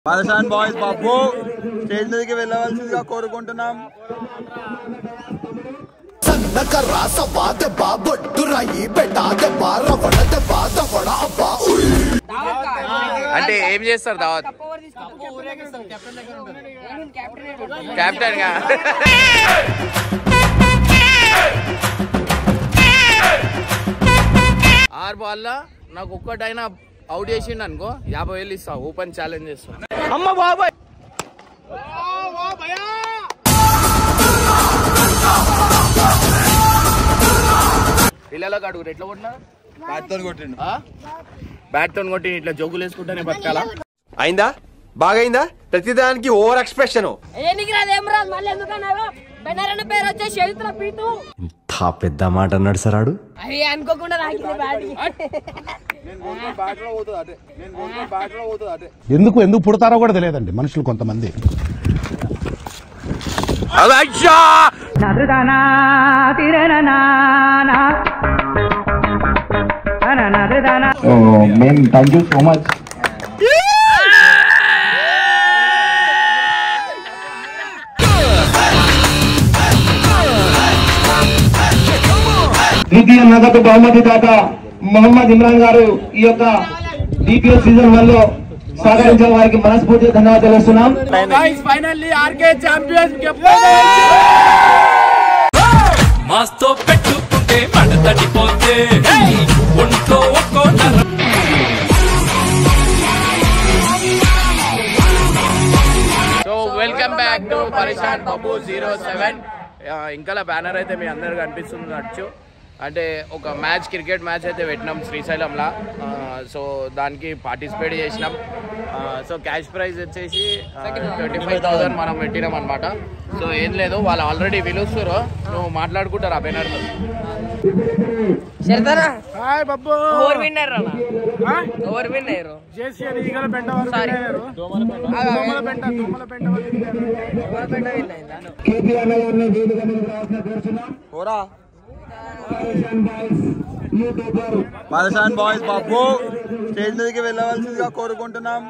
పాలసాన్ boys బాబు stage మీదకి వెళ్ళవలసిందిగా కోరుకుంటున్నాం సన్నక రాస బాధ బాబొట్టు రాయి పెట్టాద బార వడద బాధ వడ అబ్బా ఉయ్. అంటే ఏం చేస్తారు దావత్ కెప్టెన్ గా ఆరు బాల్ నాకు ఒక్కటైనా అవుట్ చేసిండు అనుకో యాభై వేలు ఇస్తా ఓపెన్ ఛాలెంజ్ చేస్తా అమ్మ బాబాయ్ పిల్లలకు అడుగురు ఎట్లా కొట్టినారు బ్యాట్తో కొట్టిండు బ్యాట్ తో కొట్టి ఇట్లా జోగులు వేసుకుంటానే బతకాలా అయిందా బాగైందా ప్రతిదానికి ఓవర్ ఎక్స్ప్రెషన్ ఏనికి రాదు ఏం రాదు మళ్ళీ ఎందుకన్నావు బెన్నరన్న పేరు వచ్చే చరిత్ర పీటు ఇంత పెద్ద మాట అన్నాడు సార్ ఆడు అవి అనుకోకుండా నాకింది బ్యాట్ బ్యాట్లో పోతుంది అటే నేను బ్యాట్లో పోతుంది అటే ఎందుకు ఎందుకు పుడతారో కూడా తెలియదండి మనుషులు కొంతమంది మేము థ్యాంక్ యూ సో మచ్ ద్వితీయ నగదు బహుమతి దాత మొహమ్మద్ ఇమ్రాన్ గారు ఈ యొక్క డిపిఎల్ సీజన్ వన్ లో సహకరించిన వారికి మనస్ఫూర్తిగా ధన్యవాదాలు తెలుస్తున్నాం ఫైనల్లీ ఆర్కే ఛాంపియన్ మాస్తో పెట్టుకుంటే మంట తడిపోతే ఒంట్లో ఒక్కో నరం సో వెల్కమ్ బ్యాక్ టు పరిశాన్ బాబు జీరో సెవెన్ ఇంకా బ్యానర్ అయితే మీ అందరు కనిపిస్తుంది నచ్చు అంటే ఒక మ్యాచ్ క్రికెట్ మ్యాచ్ అయితే పెట్టినాం శ్రీశైలంలో సో దానికి పార్టిసిపేట్ చేసినాం సో క్యాష్ ప్రైజ్ వచ్చేసి ట్వంటీ ఫైవ్ థౌసండ్ మనం పెట్టినాం అనమాట సో ఏం లేదు వాళ్ళు ఆల్రెడీ పిలుస్తారు నువ్వు మాట్లాడుకుంటారు ఆ బ్యానర్లో చరిత్ర ఓవర్ విన్నర్ అన్న ఓవర్ విన్నర్ కేపీఆర్ గారిని వేదిక మీద రావాల్సిన కోరుతున్నాం పోరా పాకిస్తాన్ బాయ్స్ యూట్యూబర్ పాలసాన్ బాయ్స్ బాబు స్టేజ్ మీదకి వెళ్ళవలసిందిగా కోరుకుంటున్నాం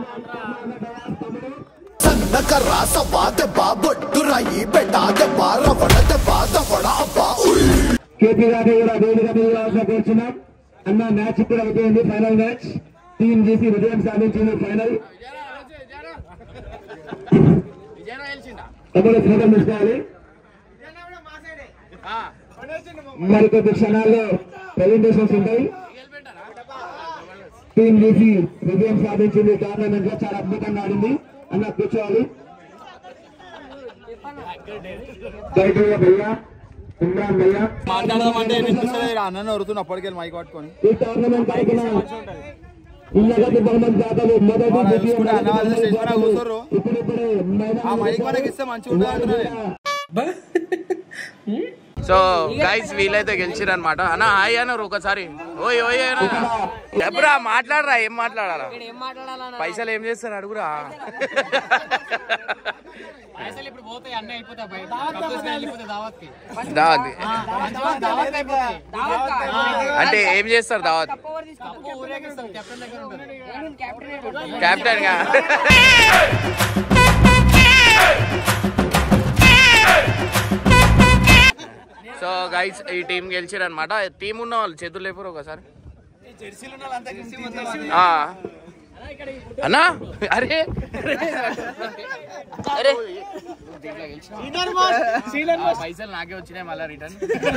సన్నక రాస బాధ బాబొట్టు రాయి పెట్టాద బార వడద బాధ వడ అబ్బా ఉయ్. కేపీ గారిని కూడా వేదిక మీద రావాల్సిన కోరుతున్నాం అన్న మ్యాచ్ ఇప్పుడు అయిపోయింది ఫైనల్ మ్యాచ్ టీం చేసి విజయం సాధించింది ఫైనల్ తమ్ముడు ఫోటో తీసుకోవాలి మరికొద్ది క్షణాల్లో ప్రెజెంటేషన్స్ ఉంటాయి టీం చేసి విజయం సాధించింది టోర్నమెంట్ లో చాలా అద్భుతంగా ఆడింది అన్న కూర్చోవాలి గైడ్గా భయ్యా ఇమ్రాన్ భయ్యా మాట్లాడదామంటే వినిపిస్తలేదు అన్న వరుతున్నా అప్పటికెళ్ళి మైక్ పట్టుకొని ఈ టోర్నమెంట్ తరపున ఇళ్ళగతి బహుమతి దాతలు మొదటి వాళ్ళ ద్వితీయ చూసుకుంటే అన్న వాళ్ళు స్టేజ్ పైన కూర్చోరు. ఇప్పుడిప్పుడే ఆ మైక్ మనకి ఇస్తే మంచిగా ఉంటుంది అంటున్నా నేను. సో గైస్ వీలైతే గెలిచిరు అనమాట అన్న హాయ్ అన్నారు ఒకసారి ఓయ్ ఓయ్ అన్న చెప్పరా మాట్లాడరా ఏం మాట్లాడాలా ఏం మాట్లాడాలన్నా పైసలు ఏం చేస్తారు అడుగురా దావత్ అంటే ఏం చేస్తారు దావత్ కెప్టెన్ గా సో గైస్ ఈ టీం గెలిచిరు అనమాట టీం ఉన్న వాళ్ళు చేతులు లేపరు ఒకసారి ఆ. అన్నా అరే అరే ఆ, పైసలు నాకే వచ్చినాయి మళ్ళీ రిటర్న్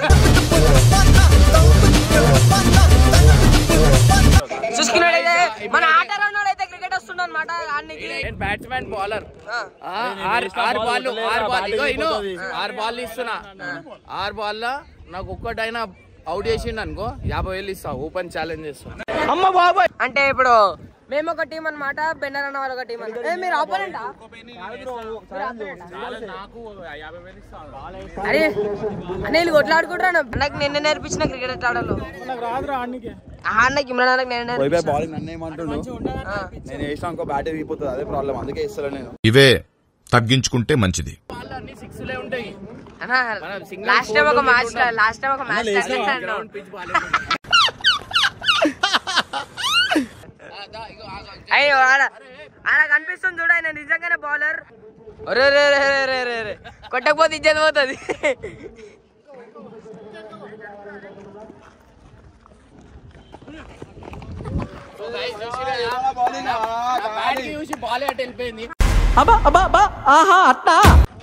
చూసుకున్నాడైతే మన ఆట అయితే క్రికెట్ వస్తుండ అనమాట ఆడికి నేను బ్యాట్స్మెన్ బౌలర్ ఆరు బాల్ ఆరు బాల్ ఇగో ఇను ఆరు బాల్ ఇస్తున్నా ఆరు బాల్ నాకు ఒక్కటైనా అవుట్ చేసిండు అనుకో యాభై వేలు ఇస్తా ఓపెన్ ఛాలెంజ్ చేస్తా అమ్మ బాబాయ్ అంటే ఇప్పుడు మేము ఒక టీం అన్నమాట బెన్నర్ అన్న వాళ్ళు ఒక టీం అన్నమాట ఏ, మీరు ఆపోనెంటా అరే నేను కొట్లాడుకుంటాను నాకు నిన్న నేర్పించిన క్రికెట్ ఎట్లా ఆడాలో ఆ అన్నకి ఇమ్రాన్ అన్నకి నేను పోయి నేర్పించిన బాలింగ్ నన్ను ఏమంటుండు నేను వేసిన ఇంకో బ్యాట్ విరిగిపోతుంది అదే ప్రాబ్లం అందుకే ఇస్తాను నేను ఇవే తగ్గించుకుంటే మంచిది బాల్ అన్ని సిక్స్లే ఉంటాయి లాస్ట్ టైం ఒక మ్యాచ్ లాస్ట్ టైం ఒక మ్యాచ్ గ్రౌండ్ పిచ్ బాగాలేదు అయ్యో ఆడ అలా కనిపిస్తుంది చూడ ఆయన నిజంగానే బౌలర్ ఒరే రే రే రే రే రే రే కొట్టకపోతే ఇచ్చేది పోతుంది బ్యాట్ చూసి బాల్ అటు వెళ్ళిపోయింది అబ్బా అబ్బా అబ్బా ఆహా అట్టా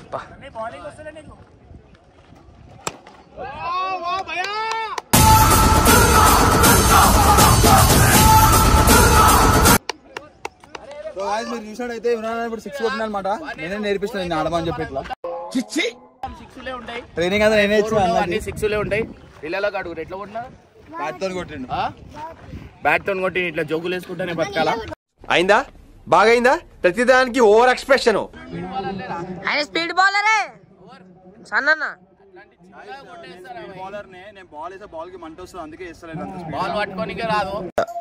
సో guys, మీరు చూసినట్టయితే ఇమ్రాన్ ఇప్పుడు సిక్స్ కొట్టిన అనమాట నేనే నేర్పిస్తాను నేను ఆడమని చెప్పి ఇట్లా సిక్స్లే ఉంటాయి ట్రైనింగ్ అంతా నేనే ఇచ్చిన అన్ని అన్నకి సిక్స్లే ఉంటాయి పిల్లలకు అడుగు ఎట్లా కొట్టినా బ్యాట్ తో కొట్టిండు బ్యాట్ తో కొట్టి ఇట్లా జోకులు వేసుకుంటానే బతకాలా అయిందా బాగైందా ప్రతిదానికి ఓవర్ ఎక్స్ప్రెషన్ ఆయన స్పీడ్ బౌలరే సన్న బౌలర్ నే నేను బాల్ వేసే బాల్ కి మంట వస్తుంది అందుకే వేస్తలేను అంత speed. బాల్ పట్టుకోనికే రాదు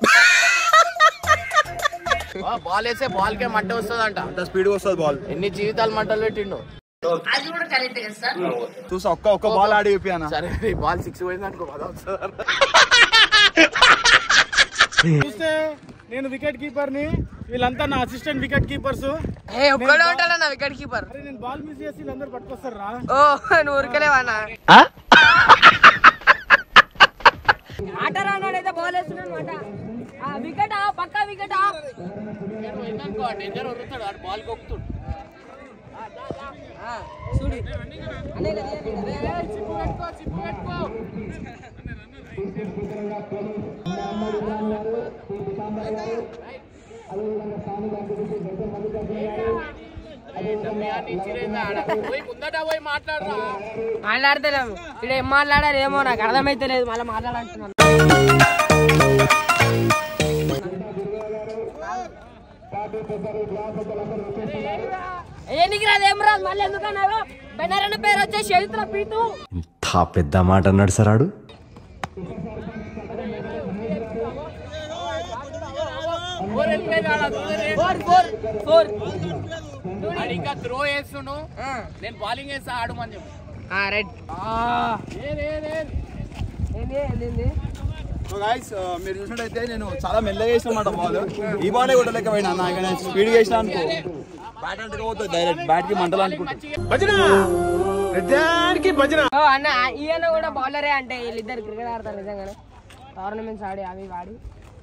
బాల్ వేసే బాల్ కే మంట వస్తుందంట అంత స్పీడ్ వస్తుంది బాల్ ఎన్ని జీవితాలు మంటలు పెట్టిండు చూసా ఒక్క ఒక్క బాల్ ఆడి చూపి అన్న సరే ఈ బాల్ సిక్స్ పోయింది అనుకో పద వస్తుంది చూస్తే నేను వికెట్ కీపర్ ని వీళ్ళంతా నా అసిస్టెంట్ వికెట్ కీపర్స్ ఏ ఒక్కడే ఉంటాడన్న వికెట్ కీపర్ అరే నేను బాల్ మిస్ చేసి వీళ్ళందరూ పట్టుకొస్తారు రా ఓ నువ్వు ఉరకలేవన్నా ఆట రానాడైతే బాల్ వేస్తున్నాడు అనమాట వికెట్ పక్కా వికెట్ డేంజర్ వరుతాడు ఆడు బాల్ కొక్కుతాడు చూడు పోయి ముందట పోయి మాట్లాడరా మాట్లాడతలేము ఇక్కడ ఏం మాట్లాడారు ఏమో నాకు అర్థమైతే లేదు మళ్ళీ మాట్లాడాలంటున్నాను ఎన్నికి రాదు ఏం రాదు మళ్ళీ ఎందుకన్నావు బెన్నరన్న పేరు వచ్చే చరిత్ర పీతు ఇంత పెద్ద మాట అన్నాడు సార్ ఆడు ఫోర్ వెళ్ళిపోయింది ఆడ చూడరే. ఫోర్ ఫోర్ ఫోర్ ఆడు ఇంకా త్రో వేస్తుండు నేను బౌలింగ్ వేస్తా ఆడమని చెప్పు రైట్ ఏది, ఏది, ఏది. ఏంది ఏంది సో గైస్ మీరు చూసినట్టయితే నేను చాలా మెల్లగా వేసిన అన్నమాట బాల్ ఈ బాల్ కొట్టలేకపోయినా అన్న ఇక నేను స్పీడ్ వేసిన అనుకో బ్యాట్ అంటే పోతుంది డైరెక్ట్ బ్యాట్ కి మంటలు అనుకుంటా ఓ అన్న ఈయన కూడా బౌలరే అంటే వీళ్ళిద్దరు క్రికెట్ ఆడతారు నిజంగానే టోర్నమెంట్స్ ఆడి అవి వాడి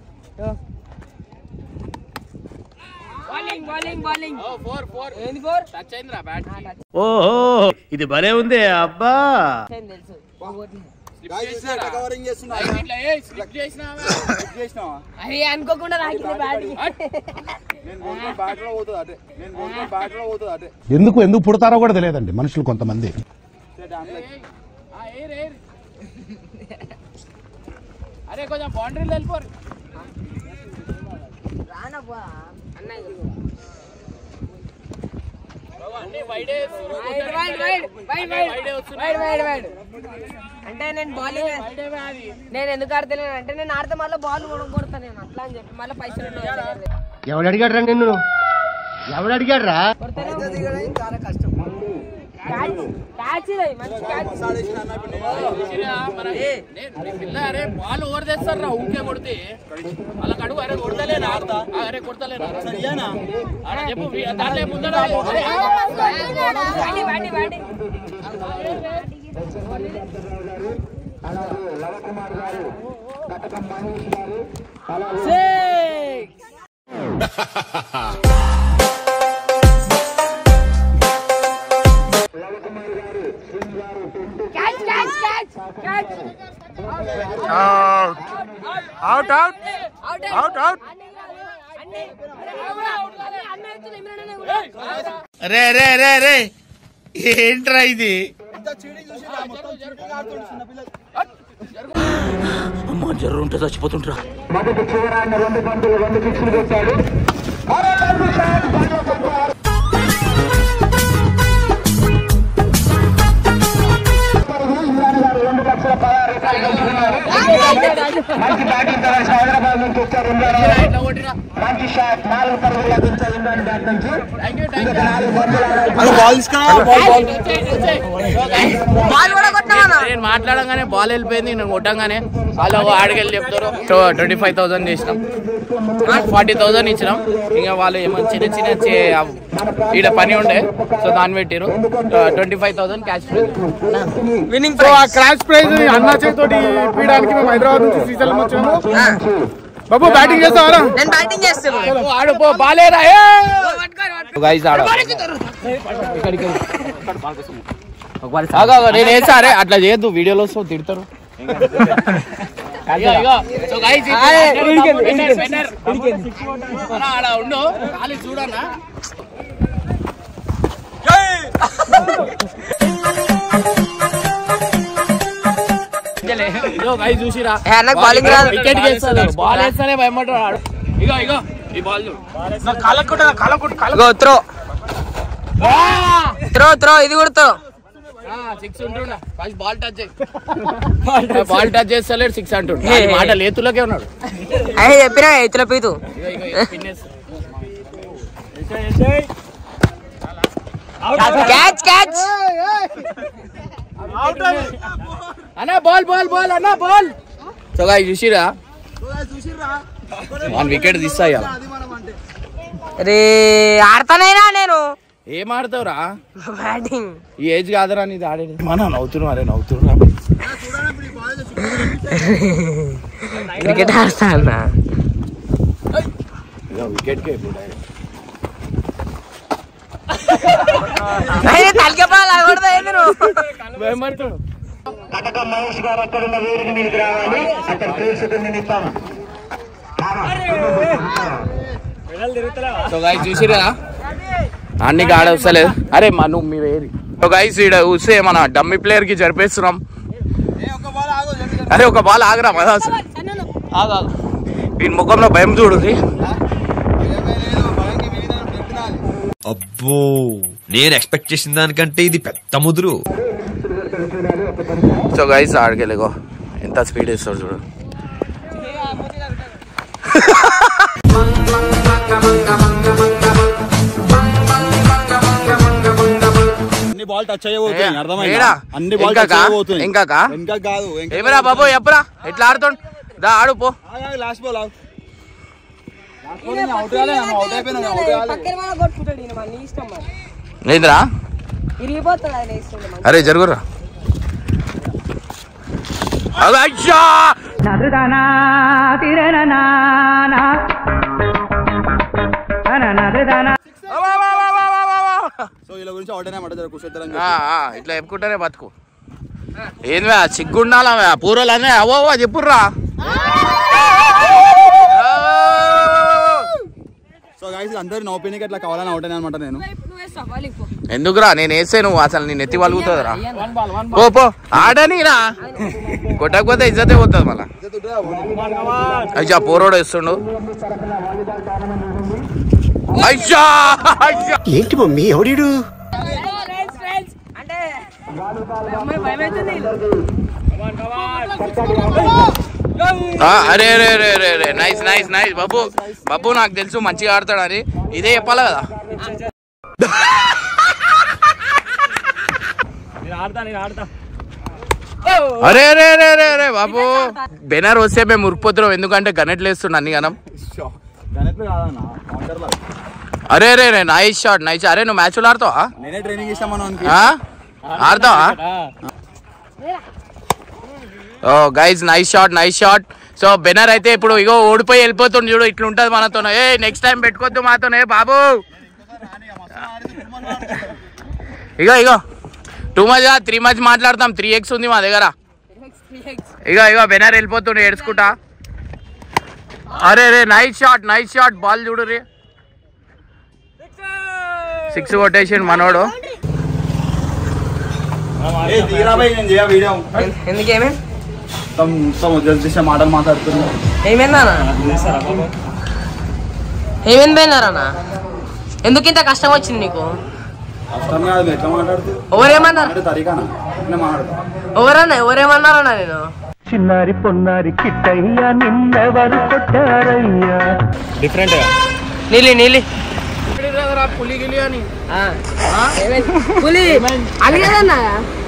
బౌలింగ్ బౌలింగ్ బౌలింగ్ ఓ ఫోర్ ఫోర్ ఏంది ఫోర్ టచ్ అయిందిరా బ్యాట్ ఓహో ఇది భలే ఉంది అబ్బా తెలుసు కవరింగ్ చేస్తున్నా ఇట్లా ఏ స్లిప్ చేసినావా చేసినావా అది అనుకోకుండా రాకింది బ్యాట్ నేను కొనుక్కొని బ్యాట్ లో పోతుంది అటే నేను కొనుక్కొని బ్యాట్ లో పోతుంది అటే ఎందుకు ఎందుకు పుడతారో కూడా తెలియదండి మనుషులు కొంతమంది ఆ, ఏరు, ఏరు. అరే కొంచెం బౌండరీలు వెళ్ళిపోరు రానబ్బా అన్నయ్య అన్ని వైడే wide wide wide wide wide wide wide wide అంటే నేను బౌలింగ్ నేను ఎందుకు ఆడతలేను అంటే నేను ఆడితే మళ్ళీ బాల్ కొడతా నేను అట్లా అని చెప్పి మళ్ళీ పైసలు ఉండవు. ఎవడు అడిగాడ్రా నిన్ను ఎవడు అడిగాడ్రా చాలా కష్టం క్యాచ్ క్యాచ్ ఇది మంచి క్యాచ్ పిల్ల అరే బాల్ ఓవర్ తెస్తారు రా ఊకే కొడితే వాళ్ళకి అడుగు అరే కొడతలేనా ఆ, అరే కొడతలేనా ఆడ చెప్పు దాంట్లో ముందర అరే, వాడి వాడి వాడి catch catch catch catch out out out out రే రే రే రే ఏంట్రా ఇది అమ్మా జర్రు ఉంటే చచ్చిపోతుంటరా మొదటి చివరాన్ని రెండు బంతులు రెండు సిక్స్లు కొట్టాడు మరో రెండు షాట్ బండ్ల కొట్టారు. ఇమ్రాన్ గారు రెండు లక్షల పదహారు రూపాయలు గెలుచుకున్నారు. మంచి బ్యాటింగ్ ప్రదర్శన హైదరాబాద్ నుంచి వచ్చారు ఇమ్రాన్ గారు. మంచి షాట్ నాలుగు పరుగులు లభించాయి ఇమ్రాన్ బ్యాట్ బాల్ కూడా కొట్టినామన్నా నేను మాట్లాడంగానే బాల్ వెళ్ళిపోయింది నేను కొట్టంగానే వాళ్ళు ఆడికెళ్ళి చెప్తారు ట్వంటీ ఫైవ్ థౌసండ్ చేసినాం ఫార్టీ థౌసండ్ ఇచ్చినాం ఇంకా వాళ్ళు ఏమో చిన్న చిన్న చే- ఈడ పని ఉండే సో దాన్ని పెట్టారు twenty five thousand cash winning so ఆ క్రాష్ ప్రైజ్ అన్న చేతితోటి ఇప్పించడానికి మేము హైదరాబాద్ నుంచి శ్రీశైలం వచ్చాము బాబు బ్యాటింగ్ చేస్తావారా నేను బ్యాటింగ్ చేస్తాను ఆడుపో బాలేరా గైస్ ఆడ ఆగు, ఆగు, నేను వేసా అరే అట్లా చేయొద్దు వీడియోలో వస్తావు తిడతారు ఇగో, ఇగో. So guys, ఇప్పుడు winner, winner, winner. అన్నా, ఆడ ఉండు ఖాళీ చూడన్నా ఇగో guys చూసిరా ఏ, నాకు bowling రాదు. వికెట్ చేస్తాడు బాల్ వేస్తానే భయపడ్డాడు ఆడు ఇగో ఇగో ఈ బాల్ చూడు గో త్రో త్రో త్రో ఇది కూడా త్రో సిక్స్ ఉంటుండ ఫస్ట్ బాల్ టచ్ చేయి బాల్ టచ్ చేస్తలేడు సిక్స్ అంటుండు అది మాట లేతులకే ఉన్నాడు అదే చెప్పినా ఎత్తుల పీతు ఇగో, ఇగో, ఇగో, పిన్నేసి. క్యాచ్ క్యాచ్ అన్నా బాల్ బాల్ బాల్ అన్నా బాల్ సో గాయ చూసిరా వన్ వికెట్ తీస్తా ఇవాళ రే ఆడతానైనా నేను ఏం ఆడతావురా బ్యాటింగ్ ఈ ఏజ్ కాదురా నీది ఆడేది మన నవ్వుతున్నావు అరే నవ్వుతున్నా క్రికెట్ ఆడతా అన్న వికెట్ కే తలకే బాల్ ఆగకూడదు ఏంది నువ్వు భయపడుతాడు కటక మహేష్ గారు అక్కడ ఉన్న వేదిక మీదకి రావాలి అక్కడ ప్రేక్షకుల నిమిత్తం సో గైస్ చూసిరా అన్ని ఆడ వస్తలేదు అరే మా నువ్వు మీ వేరి సో గైస్ ఈడ చూస్తే మన డమ్మి ప్లేయర్ కి జరిపేస్తున్నాం అరే ఒక బాల్ ఆగరా మదా అసలు ఆగు, ఆగు. వీని ముఖంలో భయం చూడు అబ్బో నేను ఎక్స్పెక్ట్ చేసిన దానికంటే ఇది పెద్ద ముదురు సో గైస్ ఆడికెళ్ళగో ఎంత స్పీడ్ ఇస్తాడు చూడు అన్ని బాల్ టచ్ అయ్యబోతున్నాయి ఏ, అర్థమైందా ఏడా? అన్ని బాల్ టచ్ ఇంకాకా? అయ్యబోతున్నాయి ఇంకాకా? ఇంకా కాదు ఏమరా బాబు ఎప్పురా ఎట్లా ఆడుతుండు దా ఆడు పో లాస్ట్ బాల్ అవుట్ అవుట్ కాలే అవుట్ అయిపోయినా అవుట్ కాలే పక్కన వాళ్ళ కొట్టుకుంటాడు ఈయన మరి నీ ఇష్టం మరి ఏంద్రా ఇరిగిపోతాడు ఆయన ఇష్టం మరి అరే జరుగురా అగో, అయ్యా! సో వీళ్ళ గురించి అవుట్ అయినా మాట జర కూర్చోద్దారని ఆ, ఆ, ఇట్లా చెప్పుకుంటానే బతుకు ఏంది సిగ్గుండాలా పూర్వలనే అవో అవో చెప్పుర్రా సో గైస్ అందరు నా ఒపీనియన్ అట్లా కావాలని అవుట్ అయినా అనమాట నేను ఎందుకురా నేను వేస్తే నువ్వు అసలు నేను ఎత్తి వలుగుతుందిరా పో పో ఆడనిరా కొట్టకపోతే ఇజ్జతే పోతుంది మళ్ళా అయ్యా పోరోడు వేస్తుండు అయ్యా అయ్యా ఏంటి మమ్మీ ఎవడీడు అంటే అమ్మాయి భయం అవుతుంది ఆ, అరే అరే అరే అరే అరే నైస్ నైస్ నైస్ బాబు బాబు నాకు తెలుసు మంచిగా ఆడతాడని ఇదే చెప్పాలి కదా అరే అరే అరే అరే అరే బాబు బెనర్ వస్తే మేము ఉరిపోతున్నాం ఎందుకంటే గనెట్లు వేస్తుండ అన్ని గనం గణితం కాదన్న కౌంటర్ లో అరే అరే అరే నైస్ షాట్ నైస్ అరే నువ్వు మ్యాచ్లు ఆడతావా నేనే ట్రైనింగ్ ఇస్తామని ఆ? ఆడతావా ఓ guys nice shot nice shot so banner అయితే ఇప్పుడు ఇగో ఓడిపోయి వెళ్ళిపోతుంది చూడు ఇట్లా ఉంటది మనతో ఏ నెక్స్ట్ టైం పెట్టుకోవద్దు మాతోనే బాబు ఇగో ఇగో టూ మచ్ త్రీ మచ్ మాట్లాడతాం త్రీ ఎక్స్ ఉంది మా దగ్గర ఇగో ఇగో బెనర్ వెళ్ళిపోతుండే ఏడ్చుకుంటా అరే రే nice shot nice shot ball చూడు రే సిక్స్ కొట్టేసి మనోడు ఏ తీరా భయ్ నేను చేయ వీడియో ఎందుకేమే మొత్తం మొత్తం వదిలేసి చేసే మాటలు మాట్లాడుతున్నా ఏమైందా ఏమైంది పోయినారన్నా ఎందుకు ఇంత కష్టం వచ్చింది నీకు కష్టం కాదు మీరు ఎట్లా మాట్లాడుతూ ఎవరేమన్నారు అంటే తరిగానా నేను మాట్లాడతా ఎవరన్నా ఎవరేమన్నారన్నా నేను చిన్నారి పొన్నారి కిట్టయ్యా నిన్నెవరు కొట్టారయ్యా డిఫరెంట్ నీలి నీలి చెప్తారా పులి గిలి అని ఆ. పులి అలిగేదన్నా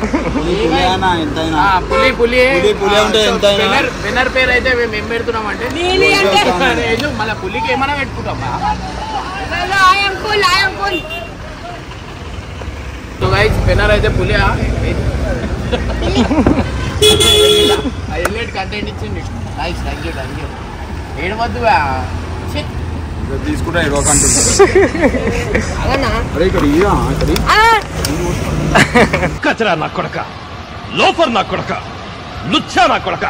ఆ, పులి పులి పులి, పులి అంటే ఎంతైనా. విన్నర్ విన్నర్ పేరు అయితే మేము ఏం పెడుతున్నాం అంటే నీలి అంటే? మళ్ళీ పులికి ఏమైనా పెట్టుకుంటామా I'm cool I'm cool so guys winner అయితే పులి హైలైట్ కంటెంట్ ఇచ్చింది nice thank you thank you ఏడవద్దు తీసుకుంటా ఇరవై అంటుంది అవునా అరే ఇక్కడ ఇయ్యా ఇక్కడ కచరా నా కొడక లోఫర్ నా కొడక లుచ్చా నా కొడక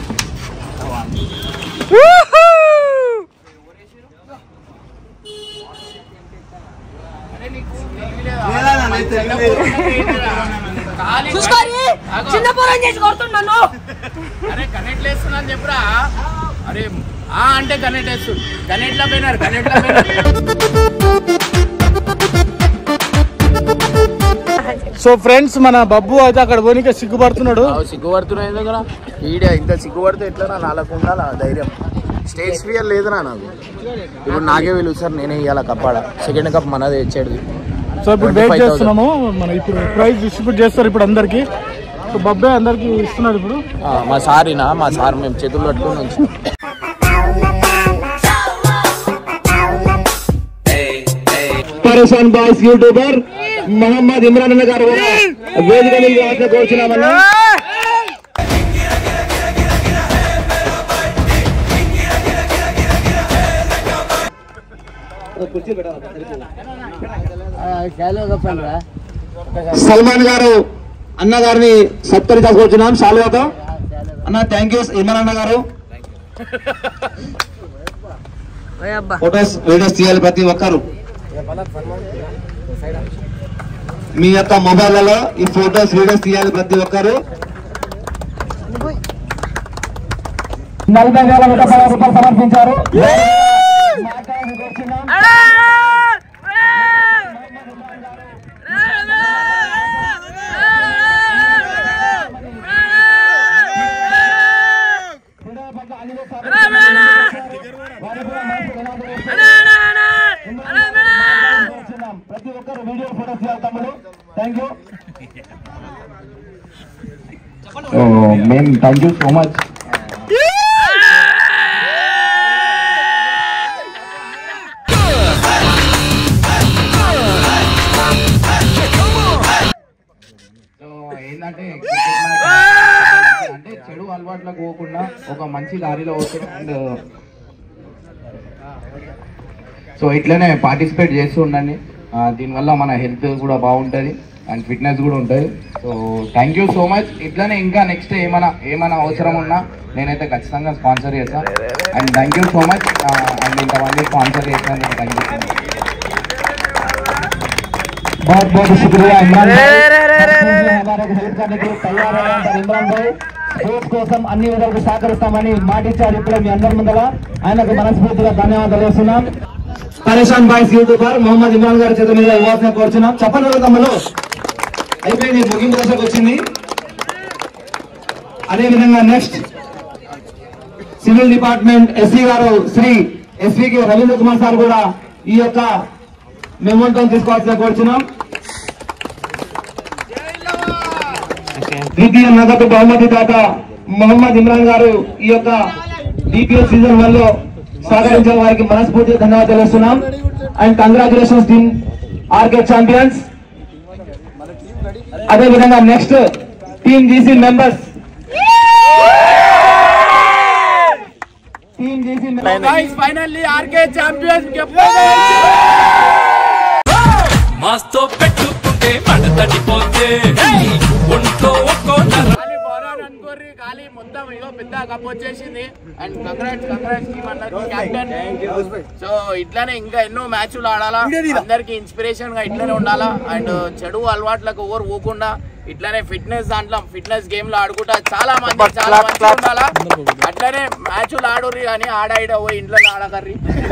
చూసుకోరి చిన్న పొలం చేసి కొడుతున్నాను అరే కనెక్ట్ వేస్తున్నా అని చెప్పురా అరే ఆ అంటే కనెక్ట్ వేస్తుంది కనెక్ట్ లో పోయినారు కనెక్ట్ లో సో ఫ్రెండ్స్ మన బబ్బు అయితే అక్కడ పోనీకే సిగ్గుపడుతున్నాడు సిగ్గుపడుతున్నాయి దగ్గర ఈడే ఇంత సిగ్గుపడితే ఎట్లా నాలకు ఉండాలా ధైర్యం స్టేజ్ ఫియర్ లేదురా నాకు ఇప్పుడు నాకే పిలుస్తారు నేనే ఇవ్వాలి కప్పాడ సెకండ్ కప్ మనదే ఇచ్చేది సో ఇప్పుడు వెయిట్ చేస్తున్నాము మన ఇప్పుడు ప్రైజ్ డిస్ట్రిబ్యూట్ చేస్తారు ఇప్పుడు అందరికి సో బబ్బే అందరికి ఇస్తున్నాడు ఇప్పుడు మా సారీనా మా సార్ మేము చేతులు పట్టుకుని ఉంచి పరేషాన్ బాయ్స్ యూట్యూబర్ మహమ్మద్ ఇమ్రాన్ అన్న గారు కూడా వేదిక మీద ఆటకు వచ్చినామన్నా సల్మాన్ గారు అన్న గారిని సత్కరించాల్సి వచ్చినాం శాలువాతో అన్న థ్యాంక్ యూ ఇమ్రాన్ అన్న గారు ఫొటోస్ వీడియోస్ తీయాలి ప్రతి ఒక్కరు మీ యొక్క మొబైల్లలో ఈ ఫొటోస్ వీడియోస్ తీయాలి ప్రతి ఒక్కరు నలభై వేల నూట పదహారు రూపాయలు సమర్పించారు ప్రతి ఒక్కరు వీడియో ఫోటోస్ తీయాలి తమ్ముడు థ్యాంక్ యూ మేము థ్యాంక్ యూ సో మచ్ ఏంటంటే అంటే చెడు అలవాట్లకు పోకుండా ఒక మంచి దారిలో పోతే అండ్ సో ఇట్లనే పార్టిసిపేట్ చేస్తూ ఉండండి ఆ, దీనివల్ల మన హెల్త్ కూడా బాగుంటుంది అండ్ ఫిట్నెస్ కూడా ఉంటుంది so thank you so much ఇట్లనే ఇంకా నెక్స్ట్ ఏమైనా ఏమైనా అవసరం ఉన్నా నేనైతే ఖచ్చితంగా స్పాన్సర్ చేస్తాను and thank you so much and ఇంతమంది స్పాన్సర్ చేస్తాను థ్యాంక్ యూ సో మచ్ बहुत बहुत शुक्रिया इमरान भाई हमारे हेल्प करने के लिए तैयार है ఇమ్రాన్ భాయ్ స్పోర్ట్స్ కోసం అన్ని విధాలుగా సహకరిస్తామని మాటిచ్చారు ఇప్పుడే మీ అందరి ముందర ఆయనకు మనస్ఫూర్తిగా ధన్యవాదాలు వేస్తున్నాం పరేషాన్ బాయ్స్ యూట్యూబర్ మొహమ్మద్ ఇమ్రాన్ గారి చేత మీద ఇవ్వాల్సిన కోరుచున్నాం చెప్పండి తమ్ముడు అయిపోయింది ముగింపు దశకు వచ్చింది అదేవిధంగా నెక్స్ట్ సివిల్ డిపార్ట్మెంట్ ఎస్సీ గారు శ్రీ ఎస్వికి రవీంద్ర కుమార్ సార్ కూడా ఈ యొక్క మెమోంటో తీసుకోవాల్సిన కోరుచున్నాం ద్వితీయ నగదు బహుమతి దాత మొహమ్మద్ ఇమ్రాన్ గారు ఈ యొక్క డిపిఎల్ సీజన్ వన్ లో సహకరించిన వారికి మనస్ఫూర్తిగా ధన్యవాదాలు తెలుస్తున్నాం and congratulations team RK champions అదే విధంగా next team GC members team GC finally RK champions మాస్తో పెట్టుకుంటే మడతడిపోతే ఒంట్లో ఒక్కో నర అనుకోర్రి ఖాళీ మొత్తం ఇగో పెద్ద కప్ వచ్చేసింది అండ్ కంగ్రాట్స్ కంగ్రాట్స్ టీమ్ అందరికి కెప్టెన్ సో ఇట్లానే ఇంకా ఎన్నో మ్యాచ్లు ఆడాలా అందరికి ఇన్స్పిరేషన్ గా ఇట్లానే ఉండాలా అండ్ చెడు అలవాట్లకు ఓవర్ పోకుండా ఇట్లానే ఫిట్నెస్ దాంట్లో ఫిట్నెస్ గేమ్ లో ఆడుకుంటా చాలా మంది చాలా మంది ఉండాలా అట్లానే మ్యాచ్లు ఆడుర్రి కానీ ఆడాయిడ పోయి ఇంట్లో ఆడకర్రి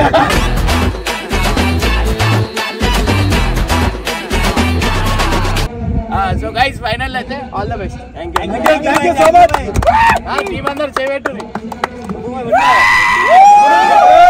సో గైస్ ఫైనల్ అయితే ఆల్ ద బెస్ట్ టీం అందరు చేయబెట్టు